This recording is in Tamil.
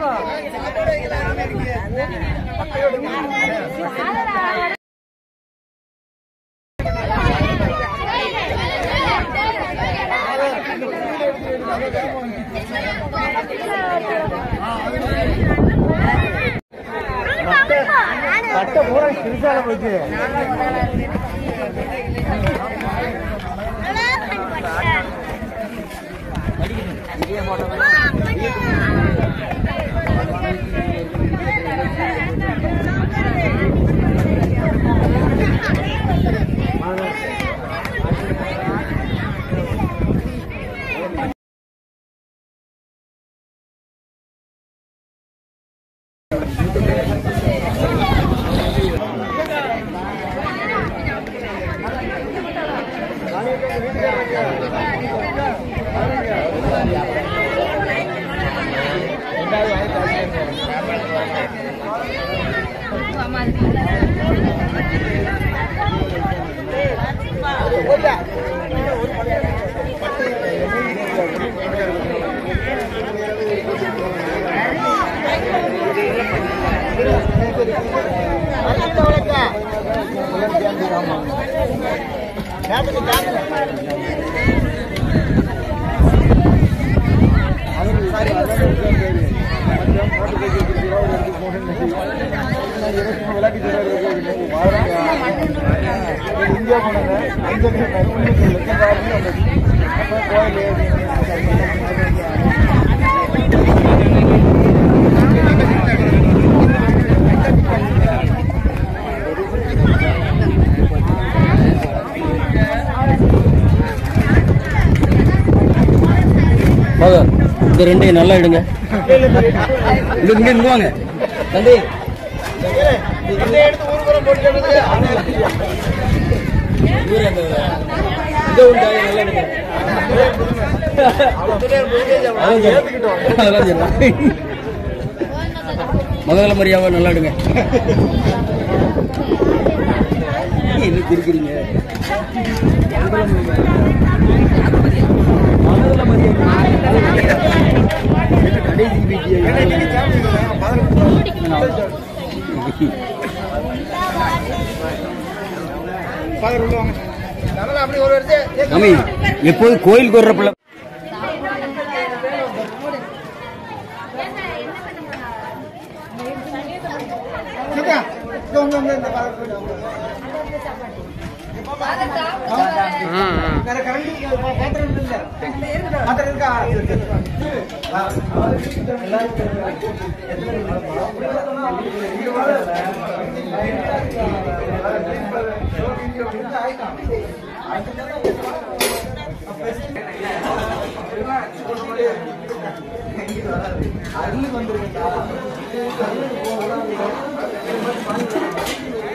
கட்ட பூரா கிருசால போச்சு இந்தியா போனாங்க அஞ்சு போக இந்த ரெண்டையும் நல்லா இடுங்க இங்க இங்க இங்க வாங்க தம்பி எடுத்து ஊர்புறம் போட்டு ஊரே அந்த இந்த ஒரு காயை நல்லா இடுங்க அதெல்லாம் சொல்லலாம். முதல்ல மரியாதை நல்லா இடுங்க என்ன திருக்கிறீங்க முதல்ல மரியாதை கடைசி நல்லா அப்படி ஒரு வருஷம் சாமி எப்போது கோயிலுக்கு வர்ற பிள்ளை சுத்தா இங்க வந்து வந்து இந்த வேற கரண்ட் பாத்திரம் இல்ல பாத்திரம் இருக்கா அருளுக்கு வந்திருக்கா